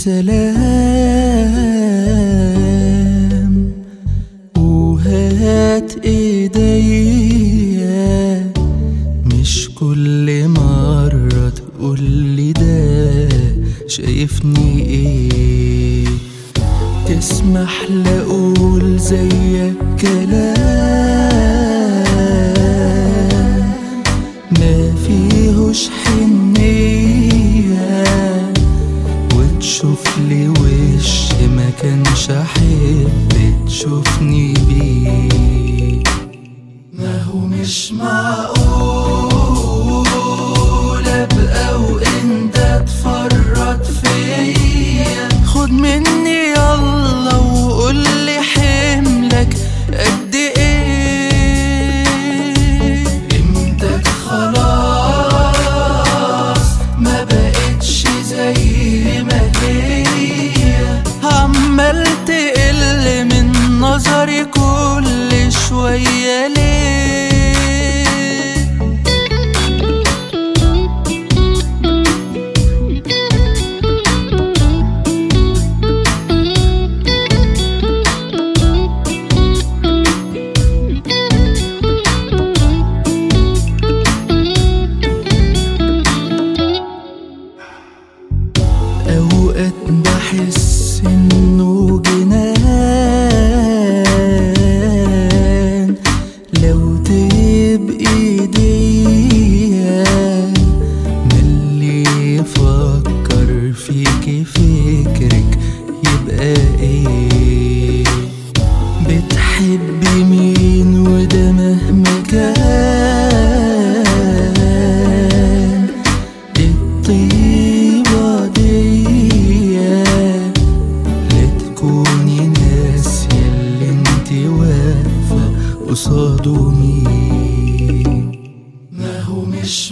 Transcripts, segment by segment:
سلام وهات ايديا مش كل مرة تقولي ده شايفني ايه تسمح لأقول زيك كلام ما فيهوش حنية وتشوف لي وش ما كانش احب تشوفني بيه ما هو مش معقول ابقى وانت تفرط فيا خد مني يلا وقول لي حملك قد ايه قيمتك خلاص ما بقتش زي ما هي عمال تقل من نظري كل شوية ليه أوقات بحس إنه جنان لو تبقي ايديا ملي يفكر فيكي فكرك يبقى ايه بتحبي مين وده مهما كان الطيبة دي لا تكوني ناسية اللي انتي واقفة قصاده مين ما هو مش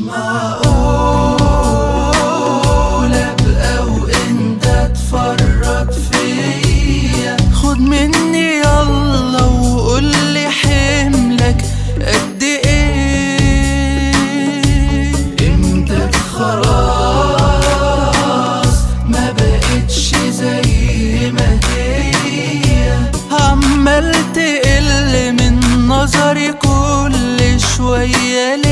معقول ابقى وانت تفرط فيا خد مني يلا وقول لي حملك قد ايه قيمتك خلاص ما بقتش زي ما هي عمال تقل من نظري كل شوية ليه